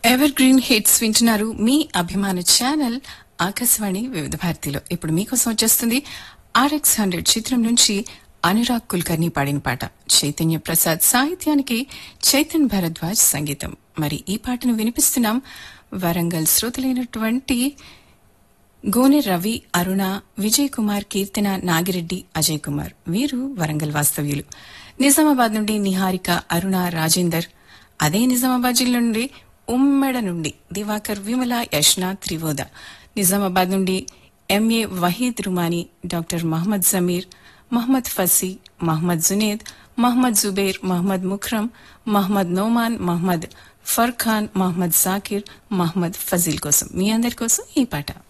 ever green hits వింటున్నారు మీ అభిమాన channel Akashvani వివిధ భారతిలో ఇప్పుడు మీకోసం వచ్చేస్తుంది ఆర్ఎక్స్ హండ్రెడ్ చిత్రం నుంచి అనురాగ్ కుల్కర్ని పాడిన పాట చైతన్య ప్రసాద్ సాహిత్యానికి చైతన్ భరద్వాజ్ సంగీతం మరి ఈ పాటను వినిపిస్తున్నాం వరంగల్ శ్రోతలైనటువంటి గోనె రవి అరుణ విజయ్ కుమార్ కీర్తన నాగిరెడ్డి అజయ్ కుమార్ వీరు వరంగల్ వాస్తవ్యులు నిజామాబాద్ నుండి నిహారిక అరుణ రాజేందర్ అదే నిజామాబాద్ జిల్లా నుండి ఉమ్మెడ నుండి దివాకర్ విమల యష్న త్రివోద నిజామాబాద్ నుండి ఎంఏ వహీద్ రుమానీ డాక్టర్ మహమ్మద్ జమీర్ మహమ్మద్ ఫసీ మహమ్మద్ జునేద్ మహమ్మద్ జుబేర్ మహమ్మద్ ముఖ్రమ్ మహమ్మద్ నోమాన్ మహమ్మద్ ఫర్ఖాన్ మహమ్మద్ జాకిర్ మహమ్మద్ ఫజీల్ కోసం మీ అందరి కోసం ఈ పాట